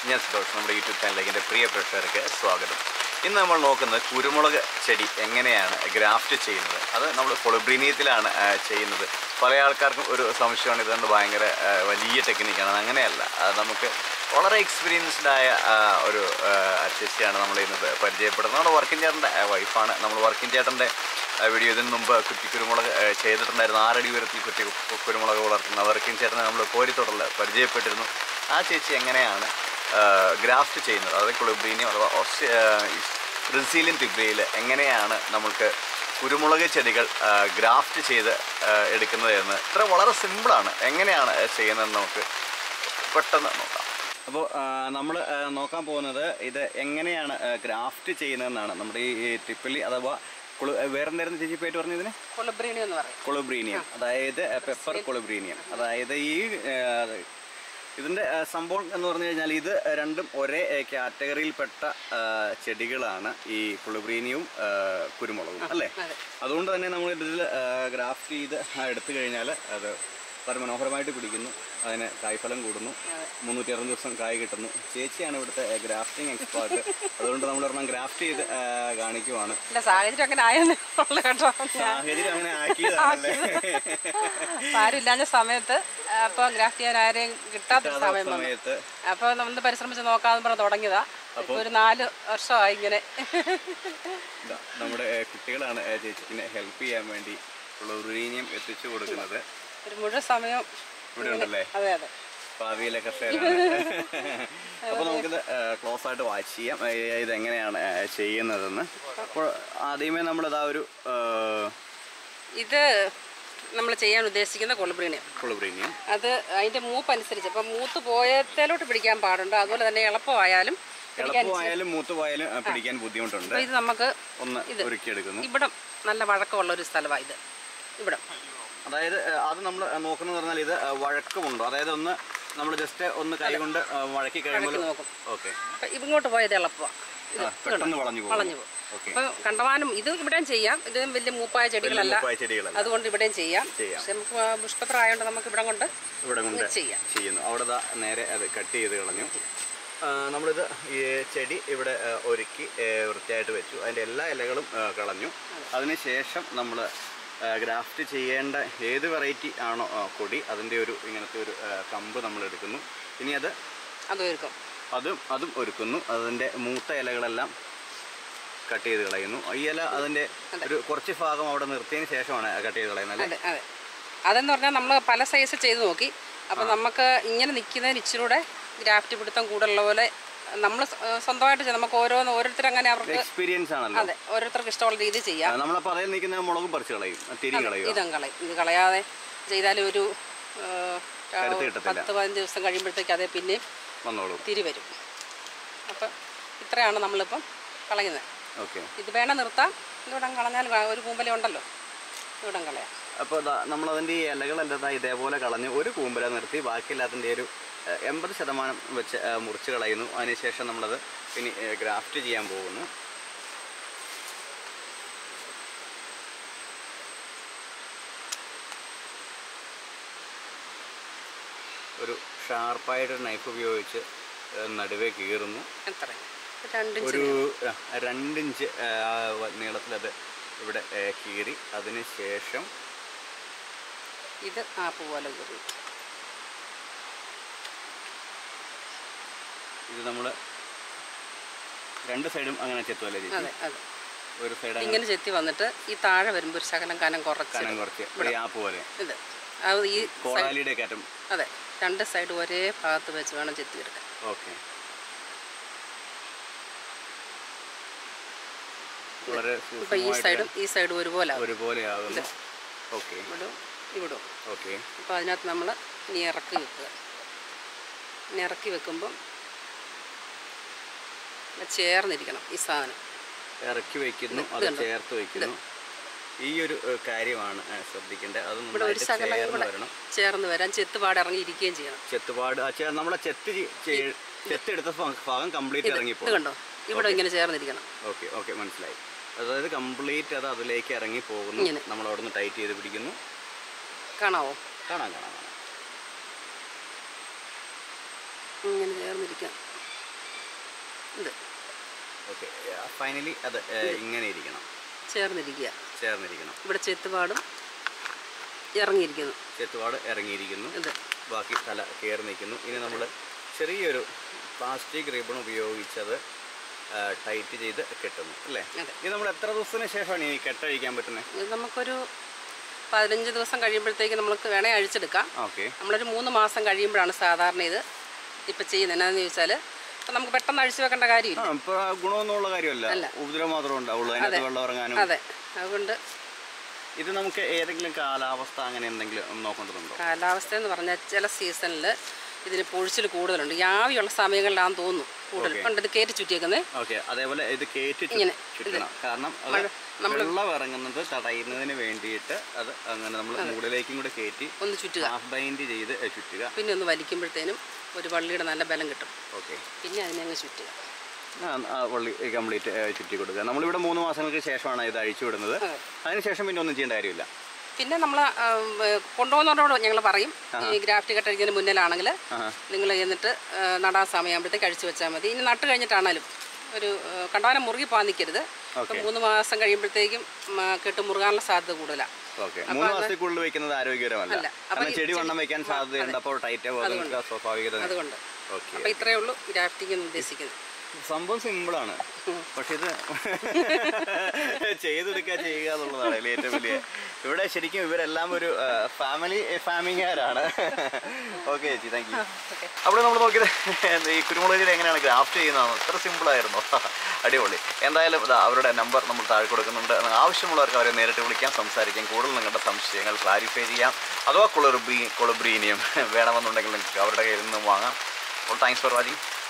ഞാൻ സന്തോഷ് നമ്മുടെ യൂട്യൂബ് ചാനലിലേക്ക് എൻ്റെ പ്രിയ പ്രേക്ഷകർക്ക് സ്വാഗതം ഇന്ന് നമ്മൾ നോക്കുന്നത് കുരുമുളക് ചെടി എങ്ങനെയാണ് ഗ്രാഫ്റ്റ് ചെയ്യുന്നത് അത് നമ്മൾ കൊളബ്രീനിയത്തിലാണ് ആ, ചെയ്യുന്നത് പല ആൾക്കാർക്കും ഒരു സംശയമാണ് ഇതുകൊണ്ട് ഭയങ്കര ആ, വലിയ ടെക്നിക്കാണ് അങ്ങനെയല്ല അത് നമുക്ക് വളരെ എക്സ്പീരിയൻസ്ഡ് ആയ ആ, ഒരു ആ, ചേച്ചിയാണ് നമ്മൾ ഇന്ന് പരിചയപ്പെടുന്നത് നമ്മുടെ വർക്കിംഗ് ചേട്ടൻ്റെ വൈഫാണ് നമ്മൾ വർക്കിംഗ് ചേട്ടൻ്റെ വീഡിയോ ഇതിന് മുമ്പ് കുറ്റി കുരുമുളക് ആ, ചെയ്തിട്ടുണ്ടായിരുന്നു ആറടി ഉയരത്തിൽ കുറ്റി കു- കുരുമുളക് വളർത്തുന്ന വർക്കിംഗ് ചേട്ടനെ നമ്മൾ കോരിത്തോടൽ പരിചയപ്പെട്ടിരുന്നു ആ ചേച്ചി എങ്ങനെയാണ് ഗ്രാഫ്റ്റ് ചെയ്യുന്നത് അതായത് കുളിബ്രീനിയം അഥവാ ഓസ്ട്രേ ബ്രസീലിയൻ തിബ്രയിൽ എങ്ങനെയാണ് നമുക്ക് കുരുമുളക് ചെടികൾ ഗ്രാഫ്റ്റ് ചെയ്ത് ആ, എടുക്കുന്നത് എന്ന് ഇത്ര വളരെ സിമ്പിളാണ് എങ്ങനെയാണ് ചെയ്യുന്നതെന്ന് നമുക്ക് പെട്ടെന്ന് നോക്കാം അപ്പോൾ നമ്മൾ നോക്കാൻ പോകുന്നത് ഇത് എങ്ങനെയാണ് ഗ്രാഫ്റ്റ് ചെയ്യുന്നതെന്നാണ് നമ്മുടെ ഈ ടിപ്പിളി അഥവാ കുളു വേറെന്തായിരുന്നു ചേച്ചി പേര് പറഞ്ഞതിന് കൊളബ്രീണി എന്ന് പറയും കൊളുബ്രീനിയം അതായത് പെപ്പർ കൊളുബ്രീനിയം അതായത് ഈ ആ, ഇതിന്റെ ആ, സംഭവം എന്ന് പറഞ്ഞു കഴിഞ്ഞാൽ ഇത് രണ്ടും ഒരേ കാറ്റഗറിയിൽപ്പെട്ട ആ, ചെടികളാണ് ഈ കൊളുബ്രീനിയവും ആ, കുരുമുളകും അല്ലേ അതെ. അതുകൊണ്ട് തന്നെ നമ്മൾ ഇതിൽ ഗ്രാഫ്റ്റ് ചെയ്ത് എടുത്തു കഴിഞ്ഞാൽ അത് വളരെ മനോഹരമായിട്ട് പിടിക്കുന്നു അതിന് കായ്ഫലം കൂടുന്നു മുന്നൂറ്റി അറുപത് ദിവസം കായ് കിട്ടുന്നു ചേച്ചിയാണ് ഇവിടുത്തെ ഗ്രാഫ്റ്റിംഗ് എക്സ്പേർട്ട് അതുകൊണ്ട് നമ്മൾ ഒരെണ്ണം ഗ്രാഫ്റ്റ് ചെയ്ത് ആ, കാണിക്കുവാണ് ഇല്ല സാഹചര്യം അങ്ങനെ ആയെന്ന് ഉള്ളു കേട്ടോ ഞാൻ സാഹചര്യം അങ്ങനെ ആക്കിയതാണല്ലേ ആരും ഇല്ലാഞ്ഞ സമയത്ത് അപ്പോൾ ഗ്രാഫ്റ്റ് ചെയ്യാൻ ആരെയും കിട്ടാത്ത സമയം വന്നു സമയത്ത് അപ്പോൾ നമ്മൾ പരിശ്രമിച്ച് നോക്കാമെന്ന് പറഞ്ഞ് തുടങ്ങിയതാ ഇപ്പോൾ ഒരു നാല് വർഷമായി ഇങ്ങനെ ഇതാ, നമ്മുടെ ഏ, കുട്ടികളാണ് ഏ, ചേച്ചിക്കിനെ ഹെൽപ്പ് ചെയ്യാൻ വേണ്ടി ക്ലോറീനിയം എത്തിച്ചു കൊടുക്കുന്നത് ഒരു മുഴുവൻ സമയം ഇവിടെ ഉണ്ടല്ലേ അതെ അതെ ഭാവിയിലെ കർഷകരാണ് അപ്പോൾ നമുക്കിത് ക്ലോസ് ആയിട്ട് വാച്ച് ചെയ്യാം ഏ, ഇതെങ്ങനെയാണ് ഏ, ചെയ്യുന്നതെന്ന് അപ്പോൾ ആദ്യമേ നമ്മളിതാ ഒരു ഇത് നമ്മൾ ചെയ്യാൻ ഉദ്ദേശിക്കുന്ന കൊളബ്രീണിയം ക്ലോറീനിയം അത് അതിൻ്റെ മൂപ്പ് അനുസരിച്ച് അപ്പം മൂത്ത് പോയത്തേലോട്ട് പിടിക്കാൻ പാടുണ്ട് അതുപോലെ തന്നെ എളുപ്പമായാലും പിടിക്കാൻ എളുപ്പമായാലും മൂത്തുപോയാലും ആ, പിടിക്കാൻ ബുദ്ധിമുട്ടുണ്ട് അപ്പോൾ ഇത് നമുക്ക് ഒന്ന് ഒരുക്കിയെടുക്കുന്നു ഇവിടം നല്ല വഴക്കമുള്ള ഒരു സ്ഥലമാണ് ഇത് ഇവിടം അതായത് ഏ, അത് നമ്മൾ നോക്കുന്നത് പറഞ്ഞാൽ ഇത് ഏ, വഴക്കമുണ്ടോ അതായത് ഒന്ന് നമ്മൾ ജസ്റ്റ് ഒന്ന് കൈ കൊണ്ട് ഏ, വഴക്കി കഴിയുമ്പോൾ നോക്കും ഓക്കെ അപ്പം ഇങ്ങോട്ട് പോയത് എളുപ്പമാണ് ഇത് പെട്ടെന്ന് വളഞ്ഞു പോകും വളഞ്ഞു പോകും ഓക്കെ അപ്പം കണ്ടമാനം ഇത് ഇവിടെയും ചെയ്യാം ഇത് വലിയ മൂപ്പായ ചെടികളല്ല മൂപ്പായ ചെടികളല്ല അതുകൊണ്ട് ഇവിടെയും ചെയ്യാം ചെയ്യാം. പക്ഷെ നമുക്ക് പുഷ്പത്ര ആയതുകൊണ്ട് നമുക്ക് ഇവിടെ കൊണ്ട് ഇവിടെ കൊണ്ട് ചെയ്യാം ചെയ്യുന്നു അവിടെ ദാ നേരെ അത് കട്ട് ചെയ്ത് കളഞ്ഞു ആ, നമ്മളിത് ഈ ചെടി ഇവിടെ ആ, ഒരുക്കി ആ, വൃത്തിയായിട്ട് വെച്ചു അതിൻ്റെ എല്ലാ ഇലകളും ആ, കളഞ്ഞു അതിനുശേഷം നമ്മൾ ഗ്രാഫ്റ്റ് ചെയ്യേണ്ട ഏത് വെറൈറ്റി ആണോ ആ, കൊടി അതിൻ്റെ ഒരു ഇങ്ങനത്തെ ഒരു ആ, കമ്പ് നമ്മൾ എടുക്കുന്നു ഇനി അത് അത് ഒരുക്കും അതും അതും ഒരുക്കുന്നു അതിൻ്റെ മൂത്ത ഇലകളെല്ലാം കട്ട് ചെയ്ത് കളയുന്നു ഈ ഇല അതിൻ്റെ ഒരു കുറച്ച് ഭാഗം അവിടെ നിർത്തിയതിന് ശേഷമാണ് കട്ട് ചെയ്ത് കളയുന്നത് അല്ലേ അതെ അതെ അതെന്ന് പറഞ്ഞാൽ നമ്മൾ പല സൈസ് ചെയ്ത് നോക്കി അപ്പം നമുക്ക് ഇങ്ങനെ നിൽക്കുന്നതിന് ഇച്ചിരി കൂടെ ഗ്രാഫ്റ്റ് പിടുത്തം കൂടുതലുള്ള പോലെ നമ്മൾ സ്വന്തമായിട്ട് ചെയ്യാം നമുക്ക് ഓരോന്ന് ഓരോരുത്തർ അങ്ങനെ അവർക്ക് എക്സ്പീരിയൻസ് ആണല്ലോ അതെ ഓരോരുത്തർക്ക് ഇഷ്ടമുള്ള രീതി ചെയ്യാം ആ, നമ്മളപ്പോൾ അതിൽ നിൽക്കുന്ന മുളകും പറിച്ച് കളയും തിരി കളയും ഇതും കളയും ഇത് കളയാതെ ചെയ്താലും ഒരു ആ, കരുത്ത് കിട്ടത്തില്ല. പത്ത് പതിനഞ്ച് ദിവസം കഴിയുമ്പോഴത്തേക്ക് അതേ പിന്നെയും വന്നോളൂ തിരി വരും അപ്പം ഇത്രയാണ് നമ്മളിപ്പം കളയുന്നത് ഓക്കെ ഇത് വേണം നിർത്താം ഇവിടം കളഞ്ഞാൽ ക- ഒരു കൂമ്പല ഉണ്ടല്ലോ ഇവിടം കളയാം അപ്പോൾ നമ്മളതിൻ്റെ ഈ ഇലകളെല്ലാം ദാ ഇതേപോലെ കളഞ്ഞ് ഒരു കൂമ്പല നിർത്തി ബാക്കിയില്ലാത്തതിൻ്റെ ഒരു ഏഹ്, എൺപത് ശതമാനം വെച്ച് ഏഹ്, മുറിച്ച് കളയുന്നു അതിനുശേഷം നമ്മളത് ഇനി ഏഹ്, ഗ്രാഫ്റ്റ് ചെയ്യാൻ പോകുന്നു ഒരു ഷാർപ്പായിട്ടൊരു നൈഫ് ഉപയോഗിച്ച് ഏഹ്, നടുവേ കീറുന്നു എത്ര രണ്ടും ഒരു ആ, രണ്ടിഞ്ച് ആ, വ- നീളത്തിലത് ഇവിടെ ഏ, കീറി അതിന് ശേഷം ഇത് ആപ്പ് പോലെ കീറി ഇത് നമ്മൾ രണ്ട് സൈഡും അങ്ങനെ ചെത്തുമല്ലേ ചേച്ചി അതെ അതെ ഒരു സൈഡ് അങ്ങനെ ഇങ്ങനെ ചെത്തി വന്നിട്ട് ഈ താഴെ വരുമ്പോൾ ഒരു ശകലം കനം കുറച്ച് കനം കുറച്ച് ഒരു ആപ്പ് പോലെ ഇത് അത് ഈ കോടാലിയുടെ കയറ്റം അതെ രണ്ട് സൈഡ് ഒരേ ഭാഗത്ത് വെച്ച് വേണം ചെത്തി എടുക്കാൻ ഓക്കെ വളരെ ഇപ്പം ഈ സൂക്ഷ്മമായിട്ട് സൈഡും ഈ സൈഡും ഒരുപോലെ ആവും ഒരുപോലെ ആകുന്നു ഓക്കെ ഇവിടും ഇവിടും ഓക്കെ അപ്പോൾ അതിനകത്ത് നമ്മൾ ഇനി ഇറക്കി വെക്കുക ഇനി ഇറക്കി വെക്കുമ്പം ഇത് ചേർന്നിരിക്കണം ഈ സാധനം ഇറക്കി വയ്ക്കുന്നു അത് ചേർത്ത് വയ്ക്കുന്നു ഈ ഒരു ഏ, കാര്യമാണ് ഏ, ശ്രദ്ധിക്കേണ്ടത് അത് ഇവിടെ ഒരു നന്നായിട്ട് ശകലം ചേർന്ന് കൂടെ വരണം ചേർന്ന് വരാൻ ചെത്തുപാട് ഇറങ്ങിയിരിക്കുകയും ചെയ്യണം ചെത്തുപാട് ആ ചെ- നമ്മളെ ചെത്ത് ചെ- ചെയ്- ചെത്തെടുത്ത ഭ- ഭാഗം കംപ്ലീറ്റ് ഇത് ഇറങ്ങിപ്പോകും കണ്ടോ ഇവിടെ ഇങ്ങനെ ചേർന്നിരിക്കണം ഓക്കെ ഓക്കെ മനസ്സിലായി അതായത് കംപ്ലീറ്റ് അത് അതിലേക്ക് ഇറങ്ങി പോകുന്നു ഇങ്ങനെ. നമ്മൾ അവിടെ നിന്ന് ടൈറ്റ് ചെയ്ത് പിടിക്കുന്നു കാണാവോ കാണാം കാണാം കാണാം ഇങ്ങനെ ചേർന്നിരിക്കാം ഫൈനലി അത് ഏ, ഇങ്ങനെ ഇരിക്കണം ചേർന്നിരിക്കുക ചേർന്നിരിക്കണം ഇവിടെ ചെത്തുപാടും ഇറങ്ങിയിരിക്കുന്നു ചെത്തുപാട് ഇറങ്ങിയിരിക്കുന്നു ഇത് ബാക്കി തല കയറി നിൽക്കുന്നു ഇനി നമ്മൾ ചെറിയൊരു പ്ലാസ്റ്റിക് റിബൺ ഉപയോഗിച്ചത് ടൈറ്റ് ചെയ്ത് കെട്ടുന്നു അല്ലേ അതെ. ഇത് നമ്മൾ എത്ര ദിവസത്തിന് ശേഷമാണ് ഈ കെട്ടഴിക്കാൻ പറ്റുന്നത് ഇത് നമുക്കൊരു പതിനഞ്ച് ദിവസം കഴിയുമ്പോഴത്തേക്ക് നമുക്ക് വേണേൽ അഴിച്ചെടുക്കാം ഓക്കെ നമ്മളൊരു മൂന്ന് മാസം കഴിയുമ്പോഴാണ് സാധാരണ ഇത് ഇപ്പം ചെയ്യുന്നത് എന്നാന്ന് ചോദിച്ചാൽ ഇപ്പം നമുക്ക് പെട്ടെന്ന് അഴിച്ചു വെക്കേണ്ട കാര്യമില്ല ആ ഇപ്പോൾ ഗുണമൊന്നുള്ള കാര്യമല്ല അല്ല. ഉപദ്രവം മാത്രമേ ഉണ്ടാവുള്ളൂ അതിനകത്ത് വെള്ളം ഇറങ്ങാനും അതെ അതുകൊണ്ട് ഇത് നമുക്ക് ഏതെങ്കിലും കാലാവസ്ഥ അങ്ങനെ എന്തെങ്കിലും നോക്കേണ്ടതുണ്ടോ കാലാവസ്ഥ എന്ന് പറഞ്ഞാൽ ചില സീസണിൽ ഇതിന് പൊഴിച്ചിൽ കൂടുതലുണ്ട് ഈ ആവിയുള്ള സമയങ്ങളിലാണെന്ന് തോന്നുന്നു കൂടുതൽ ഉണ്ട് ഇത് കയറ്റി ചുറ്റിയേക്കുന്നത് ഓക്കെ അതേപോലെ ഇത് കയറ്റി ചു- ഇങ്ങനെ, ചുറ്റണം കാരണം അത് വെള്ളം ഇറങ്ങുന്നത് തടയുന്നതിന് വേണ്ടിയിട്ട് അത് അങ്ങനെ നമ്മൾ മുകളിലേക്കും കൂടെ കയറ്റി ഒന്ന് ചുറ്റുക ഹാഫ് ബൈൻഡ് ചെയ്ത് ഏ, ചുറ്റുക പിന്നെ ഒന്ന് വലിക്കുമ്പോഴത്തേനും ഒരു വള്ളിയുടെ നല്ല ബലം കിട്ടും ഓക്കെ പിന്നെ അതിനെ അങ്ങ് ചുറ്റുക ആ വള്ളി കംപ്ലീറ്റ് ചുറ്റി കൊടുക്കുക നമ്മളിവിടെ മൂന്ന് മാസങ്ങൾക്ക് ശേഷമാണ് ഇത് അഴിച്ചു വിടുന്നത് അതെ. അതിനുശേഷം പിന്നെ ഒന്നും ചെയ്യേണ്ട കാര്യമില്ല പിന്നെ നമ്മൾ കൊണ്ടുപോകുന്നവരോട് ഞങ്ങൾ പറയും ഈ ഗ്രാഫ്റ്റ് കെട്ടടിക്കുന്നതിന് മുന്നിലാണെങ്കിൽ ആഹാ. നിങ്ങൾ ചെന്നിട്ട് ആ, നടാൻ സമയമാകുമ്പോഴത്തേക്ക് കഴിച്ചു വെച്ചാൽ മതി ഇനി നട്ട് കഴിഞ്ഞിട്ടാണേലും ഒരു ആ, കണ്ടവാനം മുറുകി പോകാൻ നിൽക്കരുത് ഓക്കെ മൂന്ന് മാസം കഴിയുമ്പോഴത്തേക്കും ഉം, ആ, കെട്ട് മുറുകാനുള്ള സാധ്യത കൂടുതലാണ് ഓക്കെ മൂന്ന് മാസത്തിൽ കൂടുതൽ വെക്കുന്നത് ആരോഗ്യകരമല്ല അല്ല. അപ്പൊ കാരണം ഈ ചെടി വണ്ണം വെക്കാൻ സാധ്യതയുണ്ട് അപ്പോൾ ടൈറ്റ് ആവും അതൊക്കെ സ്വാഭാവികത അതുകൊണ്ട് ഓക്കെ അപ്പോൾ ഇത്രയേ ഉള്ളൂ ഗ്രാഫ്റ്റിംഗ് എന്ന് ഉദ്ദേശിക്കുന്നത് സംഭവം സിമ്പിളാണ് പക്ഷെ ഇത് ചെയ്തെടുക്കുക ചെയ്യുക എന്നുള്ളതാണ് അതിൽ ഏറ്റവും വലിയ ഇവിടെ ശരിക്കും ഇവരെല്ലാം ഒരു ഫാമിലി ഫാമിങ്ങാരാണ് ഓക്കെ ചേച്ചി താങ്ക് യു ഓക്കെ അവിടെ നമ്മൾ നോക്കിയത് എന്താ ഈ കുരുമുളക് ചെടി എങ്ങനെയാണ് ഗ്രാഫ്റ്റ് ചെയ്യുന്നതാണ് ഇത്ര സിമ്പിളായിരുന്നു അടിപൊളി എന്തായാലും ഇതാ അവരുടെ നമ്പർ നമ്മൾ താഴെ കൊടുക്കുന്നുണ്ട് ആവശ്യമുള്ളവർക്ക് അവരെ നേരിട്ട് വിളിക്കാം സംസാരിക്കാം കൂടുതൽ നിങ്ങളുടെ സംശയങ്ങൾ ക്ലാരിഫൈ ചെയ്യാം അഥവാ കൊളബ്രീ കൊളബ്രീനിയം വേണമെന്നുണ്ടെങ്കിൽ നിങ്ങൾക്ക് അവരുടെ കയ്യിൽ നിന്ന് വാങ്ങാം അപ്പോൾ താങ്ക്സ് ഫോർ വാച്ചിങ്